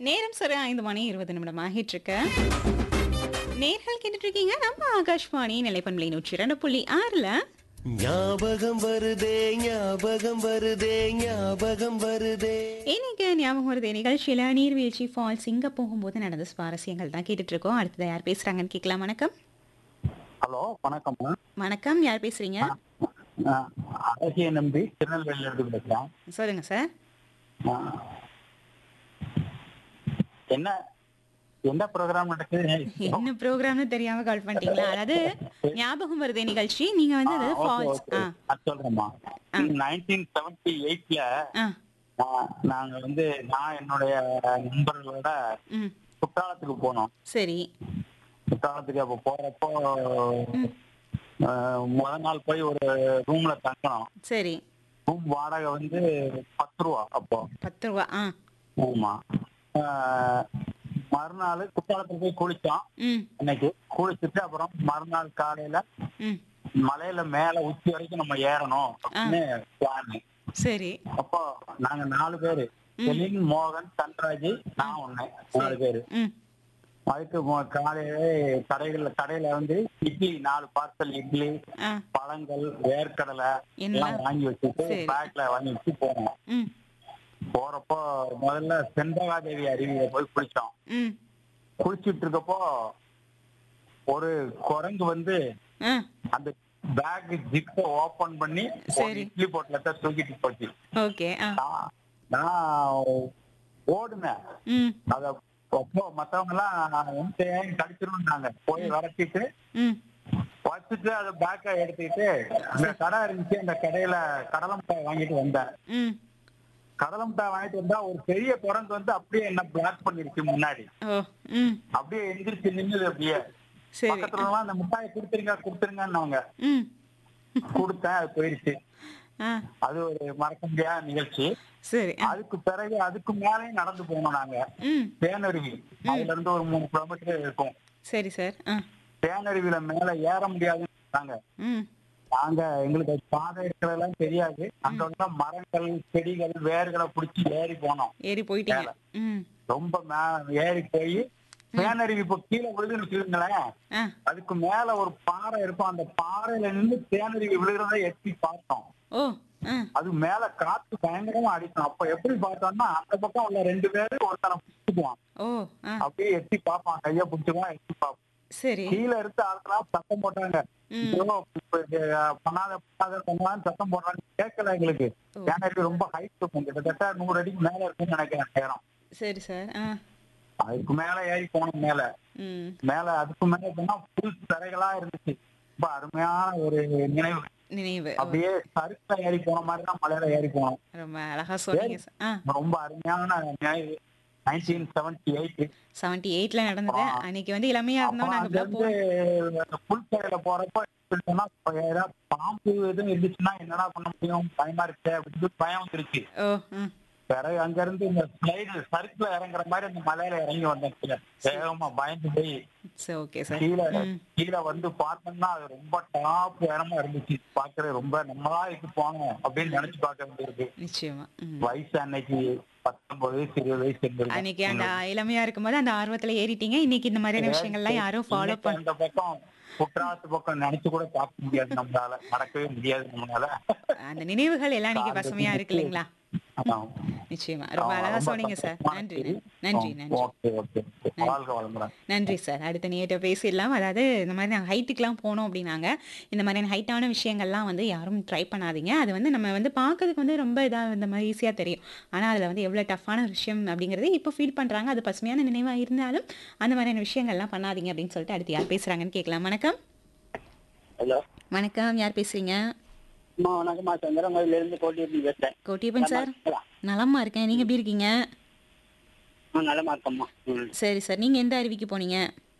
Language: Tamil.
நேரம் சரி ஐந்து மணி இருபது நிமிடம் ஆகிட்டு இருக்கு நேர்கள் கேட்டுட்டு இருக்கீங்க நம்ம ஆகாஷ்வாணி நிலைப்பண்பலை நூற்றி இரண்டு புள்ளி ஆறுல ஞாபகம் வருதே ஞாபகம் வருதே ஞாபகம் வருதே இன்னைக்கு ஞாபகம் வருது நிகழ்ச்சியில நீர்வீழ்ச்சி ஃபால்ஸ் இங்க போகும்போது நடந்த சுவாரஸ்யங்கள் தான் கேட்டுட்டு இருக்கோம் அடுத்தது யார் பேசுறாங்கன்னு கேட்கலாம் வணக்கம் ஹலோ வணக்கம்மா வணக்கம் யார் பேசுறீங்க நான் அழகிய நம்பி திருநெல்வேலியில இருந்து பேசுறேன் சொல்லுங்க சார் ஆ. என்ன என்ன ப்ரோக்ராம் நடக்குது என்ன ப்ரோக்ராம்னு தெரியாம கால் பண்ணிட்டீங்களா அதாவது ஞாபகம் வருதே நிகழ்ச்சி நீங்க வந்து அதாவது ஃபால்ஸ் ஆ அது சொல்றேம்மா நைன்டீன் செவன்டி எயிட்ல ஆ நாங்க வந்து நான் என்னுடைய நண்பர்களோட ம் குற்றாலத்துக்கு போனோம் சரி குற்றாலத்துக்கு அப்ப போறப்போ ஆ, முத நாள் போய் ஒரு ரூம்ல தங்கணும் சரி ரூம் வாடகை வந்து பத்து ரூபா அப்போ பத்து ரூபா ஆ ஆமா ஆஹ் மறுநாள் குற்றாலத்துல போய் குளிச்சோம் ம் இன்னைக்கு குளிச்சுட்டு அப்புறம் மறுநாள் காலையில ம் மலையில மேல உச்சி வரைக்கும் நம்ம ஏறணும் அப்படின்னு பிளான் சரி அப்போ நாங்க நாலு பேரு செலின் மோகன் சன்ராஜ் நான் ஒண்ணு நாலு பேரு ம் அதுக்கு மொ- காலையில கடைகள்ல கடையில வந்து இட்லி நாலு பார்சல் இட்லி ஆ பழங்கள் வேர்க்கடலை என்ன? எல்லாம் வாங்கி வச்சுட்டு சரி. பேக்ல வாங்கி வச்சு போனோம் ம் போறப்போ முதல்ல செண்பகாதேவி அருவியில போய் குளிச்சோம் ம் குளிச்சிட்டு இருக்கப்போ ஒரு குரங்கு வந்து ஆ அந்த பேக் ஜிப்ப ஓபன் பண்ணி ஒரு சரி. இட்லி பொட்டலத்தை தூக்கிட்டு போச்சு ஓகே ஆ நான் நான் ஓடுனேன் ம் அத அப்போ மத்தவங்க எல்லாம் வந்து கடிச்சிருந்தாங்க போய் விரட்டிட்டு ம் வச்சுட்டு அதை பேக்கை எடுத்துக்கிட்டு அந்த கடை இருந்துச்சு அந்த கடையில கடலை மிட்டாய் வாங்கிட்டு வந்தேன் ம் கடலை மிட்டாய் வாங்கிட்டு வந்தா ஒரு பெரிய குரங்கு வந்து அப்படியே என்ன பிளாக் பண்ணிருச்சு முன்னாடி ஓ ம் அப்படியே எந்திரிச்சு நின்னுது அப்படியே சரி பக்கத்துல எல்லாம் அந்த மிட்டாயை கொடுத்துருங்க கொடுத்துருங்கன்னு ம் கொடுத்தேன் அது போயிடுச்சு ஆ அது ஒரு மறக்க முடியாத நிகழ்ச்சி சரி ஆ அதுக்கு பிறகு அதுக்கு மேலேயும் நடந்து போனோம் நாங்க ம் தேனருவி அதுல இருந்து ஒரு மூணு கிலோமீட்டர் இருக்கும் சரி சார் ஆ தேனருவியில மேல ஏற முடியாதுன்னு சொன்னாங்க ம் நாங்க எங்களுக்கு அது பாதை இருக்கிறதெல்லாம் தெரியாது அங்க உள்ள மரங்கள் செடிகள் வேர்களை பிடிச்சி ஏறி போனோம் ஏறி போயிட்டீங்க ம் ரொம்ப மே- ஏறி போய் தேனருவி இப்போ கீழே விழுதுன்னு வச்சுக்கோங்களேன் ஆ அதுக்கு மேல ஒரு பாறை இருக்கும் அந்த பாறையில நின்று தேனருவி விழுகிறத எட்டி பார்த்தோம் ஓ ஆ அது மேல காத்து பயங்கரமா அடிக்கும் அப்ப எப்படி பார்த்தோம்னா அந்த பக்கம் உள்ள ரெண்டு பேரும் ஒருத்தனை பிடிச்சுக்குவான் ஓ ஆ அப்படியே எட்டி பார்ப்பான் கைய பிடிச்சுக்குவான் எட்டி பார்ப்பான் சரி கீழே இருந்து ஆளுக்கெல்லாம் சத்தம் போட்டாங்க ம். ஐயோ, இப்ப இது, பண்ணாத பண்ணாத பண்ணான்னு சத்தம் போடுறாங்க கேட்கல எங்களுக்கு ஓ. ஏன்னா ரொம்ப ஹைட் இருக்கும் கிட்டத்தட்ட நூறு அடிக்கு மேல இருக்கும்னு நினைக்கிறேன் நேரம் சரி சார் ஆ அதுக்கு மேல ஏறி போனோம் மேல ம் மேல அதுக்கு மேல போனா புல் தரைகளா இருந்துச்சு ரொம்ப அருமையான ஒரு நினைவு நினைவு ஓ, அப்படியே சருக்கா ஏறி போன மாதிரி தான் மலையில ஏறி போனோம் ரொம்ப அழகா சொன்னீங்க சார் ஆ ரொம்ப அருமையான நினைவு நைன்டீன் செவன்டி எயிட் செவன்டி எயிட்ல நடந்தது அன்னைக்கு வந்து இளமையா இருந்தோம் நாங்க அங்க இப்ப இருந்து புல்தரையில போறப்ப எப்படி சொன்னா, இப்ப ஏதாவது பாம்பு எதுவும் இருந்துச்சுன்னா என்னடா பண்ண முடியும் பயமா இருக்கு அப்படின்னு பயம் வந்துருச்சு ஓ ம் பிறகு அங்க இருந்து இந்த ஸ்லைடு சறுக்குல இறங்குற மாதிரி அந்த மலையில இறங்கி வந்தேன் கீழே. வேகமா பயந்து போய் சரி ஓகே சார் கீழே ம் கீழே வந்து பார்த்தோம்னா அது ரொம்ப டாப் இடமா இருந்துச்சு பாக்குறது ரொம்ப நம்மளா இது போனோம் அப்படின்னு நினைச்சு பார்க்க வேண்டியிருக்கு நிச்சயமா ம் வயசு அன்னைக்கு பத்தொன்பது வயசு இருபது வயசு இருந்திருக்கும். அன்னைக்கு அந்த இளமையா இருக்கும்போது அந்த ஆர்வத்துல ஏறிட்டீங்க இன்னைக்கு இந்த மாதிரியான விஷயங்கள்லாம் யாரும் ஃபாலோ இன்னைக்கு பண்ண அந்த பக்கம் குற்றாலத்து பக்கம் நினைச்சு கூட பார்க்க முடியாது நம்மளால நடக்கவே முடியாது நம்மளால அந்த நினைவுகள் எல்லாம் இன்னைக்கு பசுமையா இருக்கு இல்லைங்களா ஆமா. நிச்சயமா ரொம்ப அழகா ரொம்ப சொன்னீங்க சார் சந்தோஷமா நன்றி இருக்கு. நன்றி ஆ, நன்றி ஓகே ஓகே வாழ்க வளமுடன் நன்றி சார் அடுத்த நேற்று பேசிடலாம் அதாவது இந்த மாதிரி நாங்கள் ஹைட்டுக்கெலாம் போனோம் அப்படின்னாங்க இந்த மாதிரியான ஹைட்டான விஷயங்கள்லாம் வந்து யாரும் ட்ரை பண்ணாதீங்க அது வந்து நம்ம வந்து பார்க்கறதுக்கு வந்து ரொம்ப இதாக இந்த மாதிரி ஈஸியாக தெரியும் ஆனால் அதில் வந்து எவ்வளோ டஃப்பான விஷயம் அப்படிங்கிறது இப்போ ஃபீல் பண்ணுறாங்க அது பசுமையான நினைவாக இருந்தாலும் அந்த மாதிரியான விஷயங்கள்லாம் பண்ணாதீங்க அப்படின்னு சொல்லிட்டு அடுத்து யார் பேசுகிறாங்கன்னு கேட்கலாம் வணக்கம் ஹலோ வணக்கம் யார் பேசுகிறீங்க அம்மா வணக்கம்மா சந்திரமதில இருந்து கோட்டி பேசுறேன் கோட்டியப்பன் சார் நலமா இருக்கேன் நீங்கள் எப்படி இருக்கீங்க நலமா இருக்கம்மா ம் சரி சார் நீங்கள் எந்த அருவிக்கு போனீங்க